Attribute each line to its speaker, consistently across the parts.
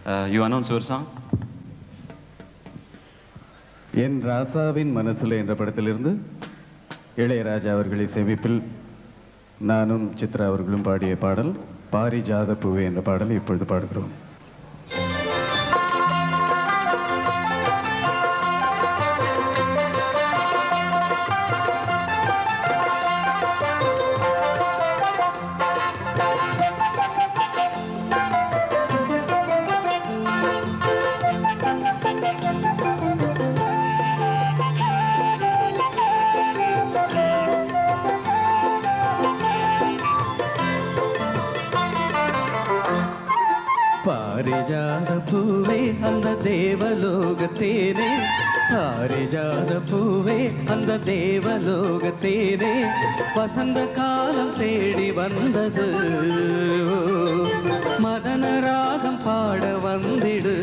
Speaker 1: You announce your song
Speaker 2: என் ராசாவின் மனசுல என்ற படத்திலிருந்து இளையராஜா அவர்களை சேமிப்பில் நானும் சித்ரா அவர்களும் பாடிய பாடல் பாரிஜாத பூவே என்ற பாடலை இப்பொழுது பாடுகிறோம்
Speaker 3: பாரிஜாத பூவே அந்த தேவலோகத்தேனே பாரிஜாத பூவே அந்த தேவலோகத்தேனே வசந்த காலம் தேடி வந்தது மதன ராகம் பாட வந்திடு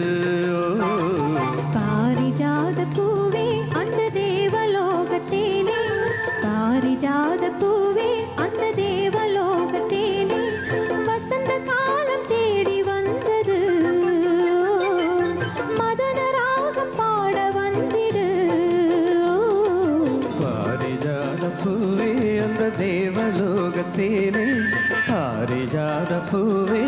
Speaker 4: பாரிஜாத பூவே அந்த தேவலோகத்தேனே பாரிஜாத பூவே அந்த தேவலோகத்தேனே வசந்த காலம் தேடி வந்தது மதன ராகம் பாட வந்திடு
Speaker 3: பாரிஜாத பூவே அந்த தேவலோகத்தேனே பாரிஜாத பூவே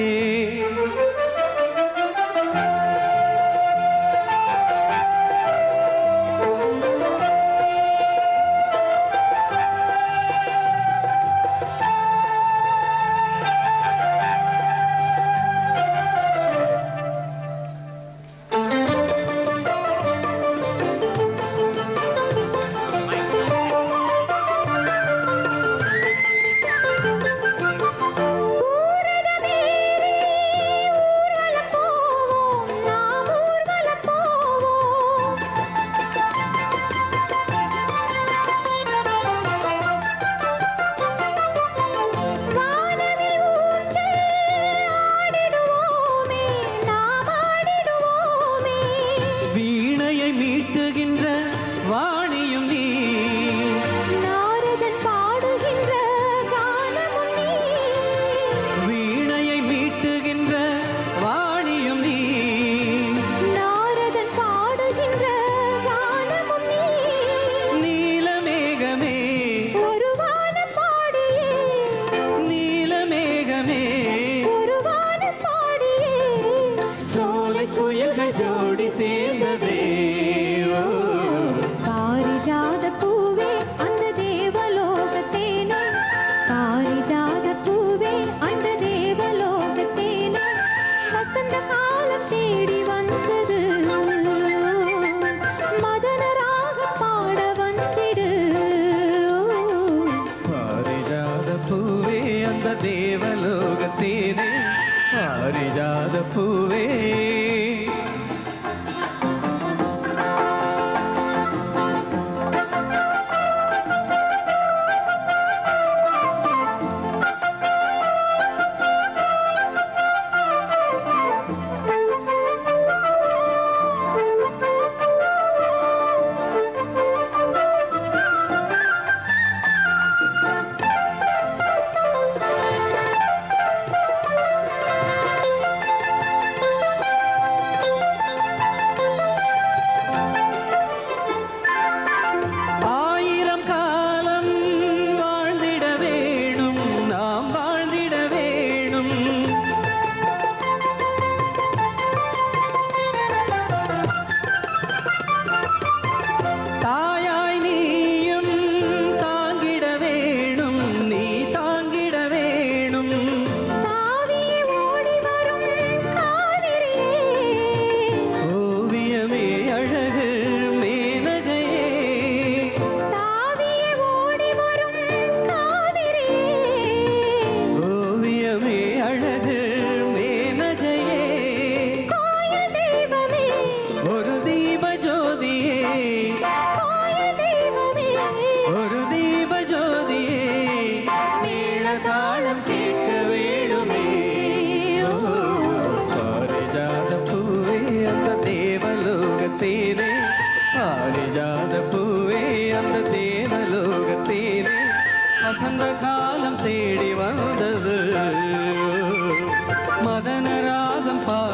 Speaker 4: ஊர்வலம் போவோம் நாம் ஊர்வலம் போவோம் வானவில் ஊஞ்சல் ஆடிடுவோமே நாம் ஆடிடுவோமே
Speaker 3: வீணையை மீட்டுகின்ற வாணியும் நீ
Speaker 4: நாரதன் பாடுகின்ற கானமும் நீ
Speaker 3: வீணையை மீட்டுகின்ற வாணியும் நீ
Speaker 4: நாரதன் பாடுகின்ற கானமும் நீ
Speaker 3: நீலமேகமே
Speaker 4: ஒரு வானம் பாடியே
Speaker 3: நீலமேகமே
Speaker 4: ஒரு வானம் பாடியே
Speaker 3: சோலை குயில்கள் ஜோடி சேர்ந்ததே ஓ.
Speaker 4: பாரிஜாத பூவே அந்த தேவலோகத்தேனே பாரிஜாத பூவே அந்த தேவலோகத்தேனே வசந்த காலம் தேடி வந்தது மதன ராகம் பாட வந்திடு
Speaker 3: பாரிஜாத பூவே அந்த தேவலோகத்தேனே பாரிஜாத பூவே ஆயிரம் காலம் வாழ்ந்திட வேணும் நாம் வாழ்ந்திட வேணும் தாயாய் நீயும் தாங்கிட வேணும் நீ தாங்கிட வேணும்
Speaker 4: தாவியே ஓடி வரும் காவிரியே
Speaker 3: ஓவியமே அழகு மேனகையே
Speaker 4: தாவியே ஓடி வரும் காவிரியே
Speaker 3: ஓவியமே அழகு மேனகையே
Speaker 4: கோயில் தெய்வமே
Speaker 3: ஒரு தீப ஜோதியே
Speaker 4: கோயில் தெய்வமே
Speaker 3: ஒரு தீப ஜோதியே மேள தாளம் கேட்க வேணுமே ஓ, பாரிஜாத பூவே அந்த தேவலோகத்தேனே பாரிஜாத பூவே அந்த தேவலோகத்தேனே வசந்த காலம் தேடி வந்தது மதன ராகம் பாட